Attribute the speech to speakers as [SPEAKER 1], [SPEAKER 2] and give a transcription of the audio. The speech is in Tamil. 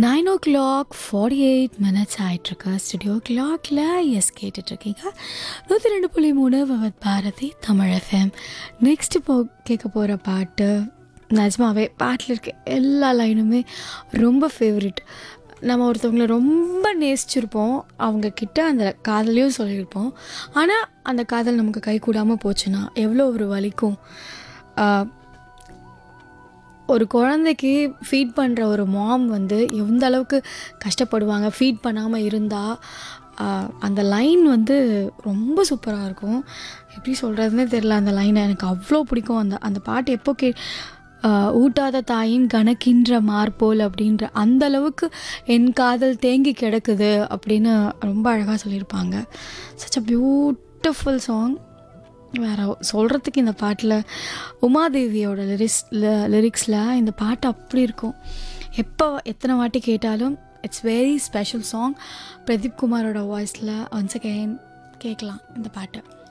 [SPEAKER 1] nine o'clock forty eight minutes ஆகிட்டுருக்கு ஸ்டுடியோ கிளாக்ல எஸ் கேட்டுட்ருக்கீங்க நூற்றி ரெண்டு புள்ளி மூணு விவத் பாரதி தமிழ் எஃப்எம் நெக்ஸ்ட் போ கேட்க போகிற பாட்டு நிஜமாவே பாட்டில் இருக்க எல்லா லைனுமே ரொம்ப ஃபேவரட் நம்ம ஒருத்தவங்கள ரொம்ப நேசிச்சிருப்போம் அவங்க கிட்ட அந்த காதலையும் சொல்லியிருப்போம் ஆனால் அந்த காதல் நமக்கு கை கூடாமல் போச்சுன்னா எவ்வளோ ஒரு வலிக்கும் ஆஹ், ஒரு குழந்தைக்கு ஃபீட் பண்ணுற ஒரு மாம் வந்து எந்த அளவுக்கு கஷ்டப்படுவாங்க ஃபீட் பண்ணாமல் இருந்தால் அந்த லைன் வந்து ரொம்ப சூப்பராக இருக்கும் எப்படி சொல்கிறதுனே தெரில அந்த லைனை எனக்கு அவ்வளோ பிடிக்கும் அந்த அந்த பாட்டு எப்போ கே ஆஹ், ஊட்டாத தாயின் கணக்கின்ற மார்போல் அப்படின்ற அந்த அளவுக்கு என் காதல் தேங்கி கிடக்குது அப்படின்னு ரொம்ப அழகாக சொல்லியிருப்பாங்க சச் அ பியூட்டிஃபுல் சாங் வேற சொல்கிறதுக்கு இந்த பாட்டில் உமாதேவியோட லிரிக்ஸ் லிரிக்ஸில் இந்த பாட்டு அப்படி இருக்கும் எப்போ எத்தனை வாட்டி கேட்டாலும் it's very special song Pradeep குமாரோட வாய்ஸில் ஒன்ஸ் அகெயின் கேட்கலாம் இந்த பாட்டு